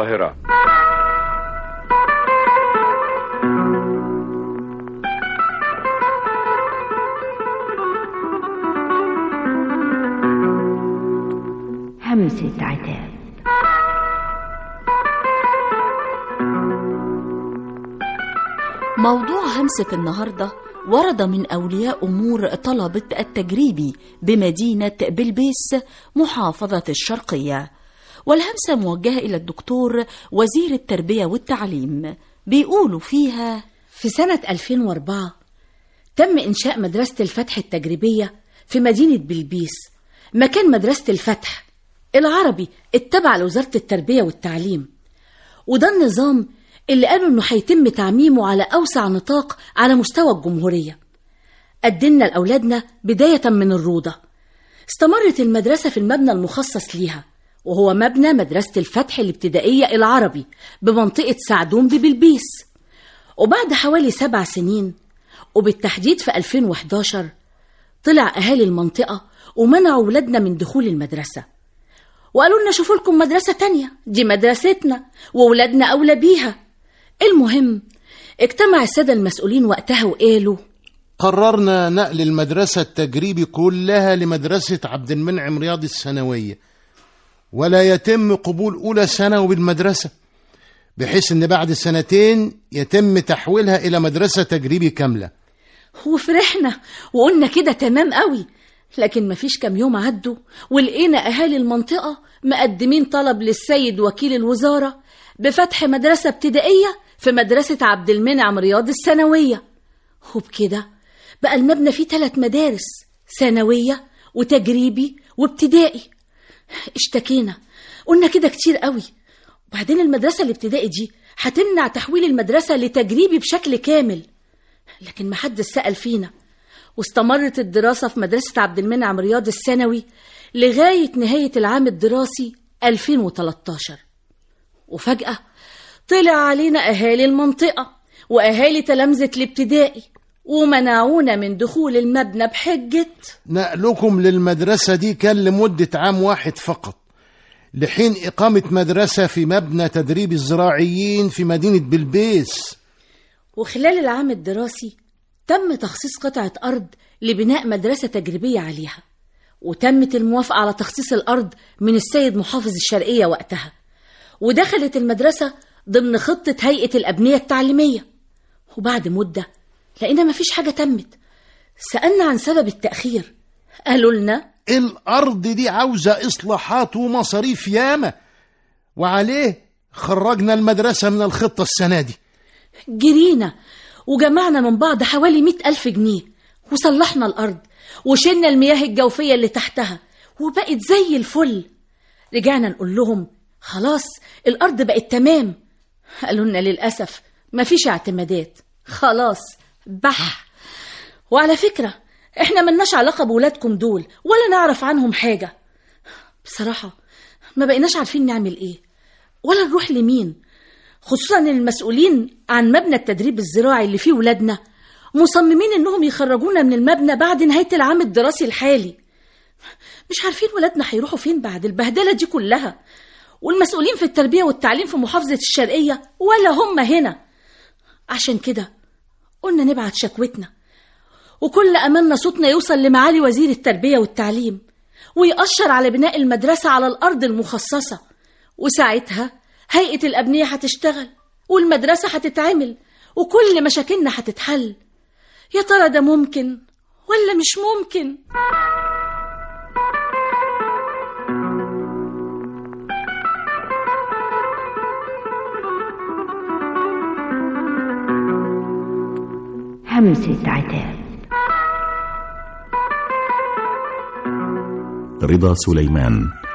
القاهرة همسة عتاب موضوع همسة النهاردة ورد من أولياء أمور طلبة التجريبي بمدينة بلبيس محافظة الشرقية والهمسة موجهة إلى الدكتور وزير التربية والتعليم بيقولوا فيها في سنة 2004 تم إنشاء مدرسة الفتح التجريبية في مدينة بلبيس مكان مدرسة الفتح العربي التبع لوزارة التربية والتعليم وده النظام اللي قالوا إنه هيتم تعميمه على أوسع نطاق على مستوى الجمهورية قدمنا لأولادنا بداية من الروضة استمرت المدرسة في المبنى المخصص ليها وهو مبنى مدرسة الفتح الابتدائية العربي بمنطقة سعدون ببلبيس وبعد حوالي سبع سنين وبالتحديد في 2011 طلع أهالي المنطقة ومنعوا ولادنا من دخول المدرسة وقالوا لنا شوفوا لكم مدرسة تانية دي مدرستنا وولادنا أولى بيها المهم اجتمع السادة المسؤولين وقتها وقالوا قررنا نقل المدرسة التجريبي كلها لمدرسة عبد المنعم رياض الثانوية ولا يتم قبول أولى ثانوي بالمدرسة بحيث أن بعد سنتين يتم تحويلها إلى مدرسة تجريبي كاملة وفرحنا وقلنا كده تمام قوي لكن مفيش كام يوم عدوا ولقينا أهالي المنطقة مقدمين طلب للسيد وكيل الوزارة بفتح مدرسة ابتدائية في مدرسة عبد المنعم رياض الثانوية وبكده بقى المبنى فيه ثلاث مدارس ثانوية وتجريبي وابتدائي اشتكينا قلنا كده كتير قوي وبعدين المدرسة الابتدائي دي هتمنع تحويل المدرسة لتجريبي بشكل كامل لكن محدش سأل فينا واستمرت الدراسة في مدرسة عبد المنعم رياض الثانوي لغاية نهاية العام الدراسي 2013 وفجأة طلع علينا أهالي المنطقة وأهالي تلامذة الابتدائي ومنعونا من دخول المبنى بحجة نقلكم للمدرسة دي كان لمدة عام واحد فقط لحين إقامة مدرسة في مبنى تدريب الزراعيين في مدينة بلبيس وخلال العام الدراسي تم تخصيص قطعة أرض لبناء مدرسة تجريبية عليها وتمت الموافقة على تخصيص الأرض من السيد محافظ الشرقية وقتها ودخلت المدرسة ضمن خطة هيئة الأبنية التعليمية وبعد مدة لقينا مفيش حاجة تمت سألنا عن سبب التأخير قالوا لنا الأرض دي عاوزة إصلاحات ومصاريف ياما وعليه خرجنا المدرسة من الخطة السنة دي جرينا وجمعنا من بعض حوالي مئة ألف جنيه وصلحنا الأرض وشلنا المياه الجوفية اللي تحتها وبقت زي الفل رجعنا نقول لهم خلاص الأرض بقت تمام قالوا لنا للأسف مفيش اعتمادات خلاص بح وعلى فكرة احنا ملناش علاقة بولادكم دول ولا نعرف عنهم حاجة بصراحة ما بقيناش عارفين نعمل ايه ولا نروح لمين خصوصا ان المسؤولين عن مبنى التدريب الزراعي اللي فيه ولادنا مصممين انهم يخرجونا من المبنى بعد نهاية العام الدراسي الحالي مش عارفين ولادنا هيروحوا فين بعد البهدلة دي كلها والمسؤولين في التربية والتعليم في محافظة الشرقية ولا هم هنا عشان كده قلنا نبعت شكوتنا وكل أملنا صوتنا يوصل لمعالي وزير التربية والتعليم ويأشر على بناء المدرسة على الأرض المخصصة وساعتها هيئة الأبنية هتشتغل والمدرسة هتتعمل وكل مشاكلنا هتتحل يا ترى ده ممكن ولا مش ممكن همسة عتاب رضا سليمان